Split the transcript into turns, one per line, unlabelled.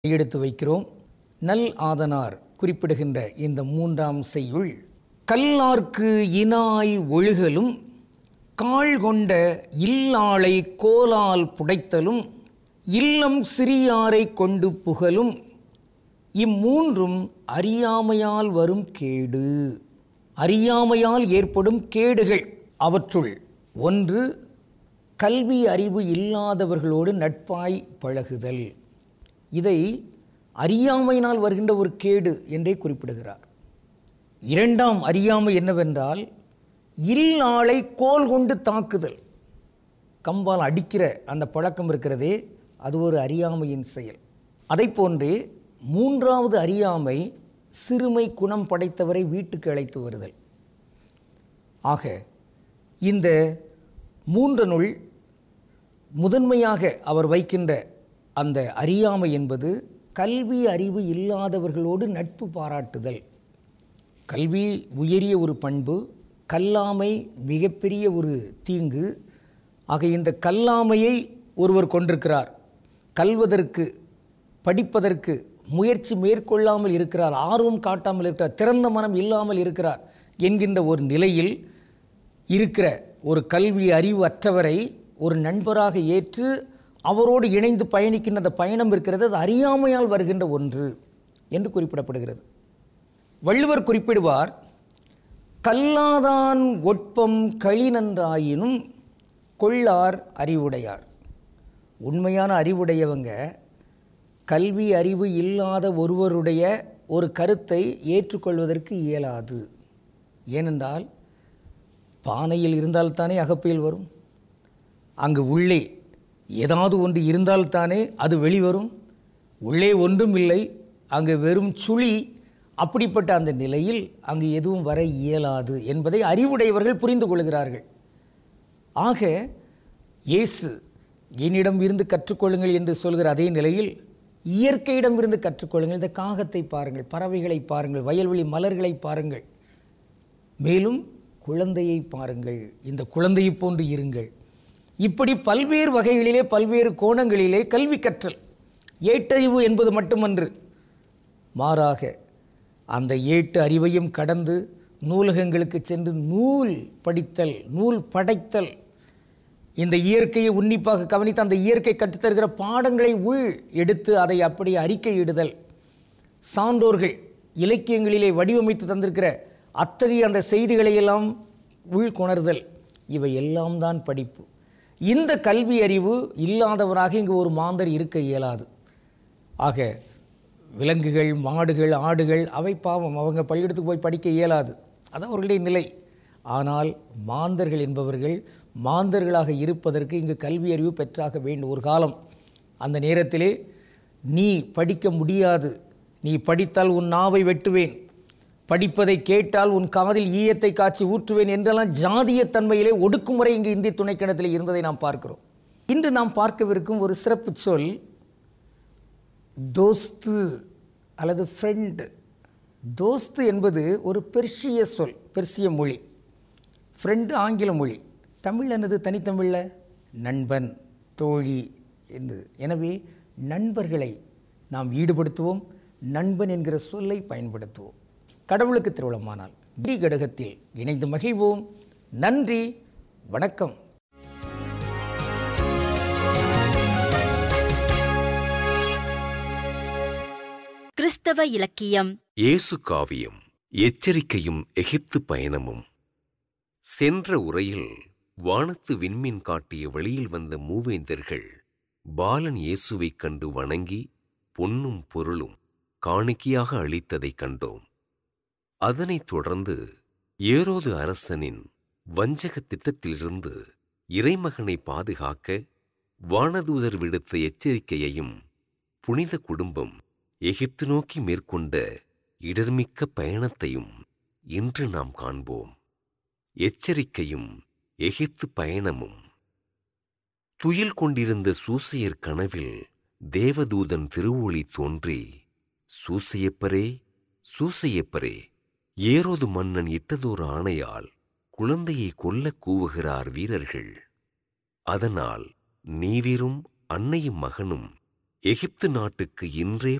எடுத்து வைக்கிறோம் நல் ஆதனார் குறிப்பிடுகின்ற இந்த மூன்றாம் செய்யுள் கல்லார்க்கு இனாய் ஒழுகலும் கால் கொண்ட இல்லாளை கோலால் புடைத்தலும் இல்லம் சிறியாரை கொண்டு புகழும் இம்மூன்றும் அறியாமையால் வரும் கேடு அறியாமையால் ஏற்படும் கேடுகள் அவற்றுள் ஒன்று கல்வி அறிவு இல்லாதவர்களோடு நட்பாய் பழகுதல் இதை அறியாமையினால் வருகின்ற ஒரு கேடு என்றே குறிப்பிடுகிறார் இரண்டாம் அறியாமை என்னவென்றால் இல்லாளை கோல் கொண்டு தாக்குதல் கம்பால் அடிக்கிற அந்த பழக்கம் இருக்கிறதே அது ஒரு அறியாமையின் செயல் அதை போன்றே மூன்றாவது அறியாமை சிறுமை குணம் படைத்தவரை வீட்டுக்கு அழைத்து வருதல் ஆக இந்த மூன்றனுள் முதன்மையாக அவர் வைக்கின்ற அந்த அறியாமை என்பது கல்வி அறிவு இல்லாதவர்களோடு நட்பு பாராட்டுதல் கல்வி உயரிய ஒரு பண்பு கல்லாமை மிகப்பெரிய ஒரு தீங்கு ஆக இந்த கல்லாமையை ஒருவர் கொண்டிருக்கிறார் கல்வதற்கு படிப்பதற்கு முயற்சி மேற்கொள்ளாமல் இருக்கிறார் ஆர்வம் காட்டாமல் இருக்கிறார் திறந்த மனம் இல்லாமல் இருக்கிறார் என்கின்ற ஒரு நிலையில் இருக்கிற ஒரு கல்வி அறிவு அற்றவரை ஒரு நண்பராக ஏற்று அவரோடு இணைந்து பயணிக்கின்ற அந்த பயணம் இருக்கிறது அது அறியாமையால் வருகின்ற ஒன்று என்று குறிப்பிடப்படுகிறது வள்ளுவர் குறிப்பிடுவார் கல்லாதான் ஒட்பம் களிநன்றாயினும் கொள்ளார் அறிவுடையார் உண்மையான அறிவுடையவங்க கல்வி அறிவு இல்லாத ஒருவருடைய ஒரு கருத்தை ஏற்றுக்கொள்வதற்கு இயலாது ஏனென்றால் பானையில் இருந்தால்தானே அகப்பையில் வரும் அங்கு உள்ளே ஏதாவது ஒன்று இருந்தால்தானே அது வெளிவரும் உள்ளே ஒன்றும் இல்லை அங்கு வெறும் சுழி அப்படிப்பட்ட அந்த நிலையில் அங்கு எதுவும் வர இயலாது என்பதை அறிவுடையவர்கள் புரிந்து கொள்கிறார்கள் ஆக இயேசு என்னிடம் இருந்து கற்றுக்கொள்ளுங்கள் என்று சொல்கிற அதே நிலையில் இயற்கையிடம் இருந்து கற்றுக்கொள்ளுங்கள் இந்த காகத்தை பாருங்கள் பறவைகளை பாருங்கள் வயல்வெளி மலர்களை பாருங்கள் மேலும் குழந்தையை பாருங்கள் இந்த குழந்தையை போன்று இருங்கள் இப்படி பல்வேறு வகைகளிலே பல்வேறு கோணங்களிலே கல்வி கற்றல் ஏட்டறிவு என்பது மட்டுமன்று மாறாக அந்த ஏட்டு அறிவையும் கடந்து நூலகங்களுக்கு சென்று நூல் படித்தல் நூல் படைத்தல் இந்த இயற்கையை உன்னிப்பாக கவனித்து அந்த இயற்கை கற்றுத்தருகிற பாடங்களை உள் எடுத்து அதை அப்படி அறிக்கையிடுதல் சான்றோர்கள் இலக்கியங்களிலே வடிவமைத்து தந்திருக்கிற அத்தகைய அந்த செய்திகளை எல்லாம் உள்கொணர்தல் இவை எல்லாம் தான் படிப்பு இந்த கல்வி அறிவு இல்லாதவராக இங்கு ஒரு மாந்தர் இருக்க இயலாது ஆக விலங்குகள் மாடுகள் ஆடுகள் அவை பாவம் அவங்க பள்ளியிடத்துக்கு போய் படிக்க இயலாது அது அவர்களுடைய நிலை ஆனால் மாந்தர்கள் என்பவர்கள் மாந்தர்களாக இருப்பதற்கு இங்கு கல்வி அறிவு பெற்றாக வேண்டும் ஒரு காலம் அந்த நேரத்திலே நீ படிக்க முடியாது நீ படித்தால் உன் நாவை வெட்டுவேன் படிப்பதை கேட்டால் உன் காதில் ஈயத்தை காய்ச்சி ஊற்றுவேன் என்றெல்லாம் ஜாதியத்தன்மையிலே ஒடுக்குமுறை இங்கு இந்திய துணைக்கணத்தில் இருந்ததை நாம் பார்க்கிறோம் இன்று நாம் பார்க்கவிருக்கும் ஒரு சிறப்பு சொல் தோஸ்து அல்லது ஃப்ரெண்டு தோஸ்து என்பது ஒரு பெர்ஷிய சொல் பெர்சிய மொழி ஃப்ரெண்டு ஆங்கில மொழி தமிழ் என்னது தனித்தமிழில் நண்பன் தோழி என்று எனவே நண்பர்களை நாம் ஈடுபடுத்துவோம் நண்பன் என்கிற சொல்லை பயன்படுத்துவோம் கடவுளுக்கு திருவிழமானால் கடகத்தில் இணைந்து மகிழ்வோம் நன்றி வணக்கம்
கிறிஸ்தவ இலக்கியம்
இயேசு காவியம் எச்சரிக்கையும் எகிப்து பயணமும் சென்ற உரையில் வானத்து விண்மீன் காட்டிய வெளியில் வந்த மூவேந்தர்கள் பாலன் இயேசுவைக் கண்டு வணங்கி பொன்னும் பொருளும் காணிக்கையாக அளித்ததைக் கண்டோம் அதனைத் தொடர்ந்து ஏரோது அரசனின் வஞ்சக திட்டத்திலிருந்து இறைமகனை பாதுகாக்க வானதூதர் விடுத்த எச்சரிக்கையையும் புனித குடும்பம் எகிப்து நோக்கி மேற்கொண்ட இடர்மிக்க பயணத்தையும் இன்று நாம் காண்போம் எச்சரிக்கையும் எகிப்து பயணமும் துயில் கொண்டிருந்த சூசையர் கனவில் தேவதூதன் திருவொளி தோன்றி சூசையப்பரே சூசையப்பரே ஏரோது மன்னன் இட்டதோர் ஆணையால் குழந்தையை கொல்லக் கூவுகிறார் வீரர்கள் அதனால் நீவிரும் அன்னையும் மகனும் எகிப்து நாட்டுக்கு இன்றே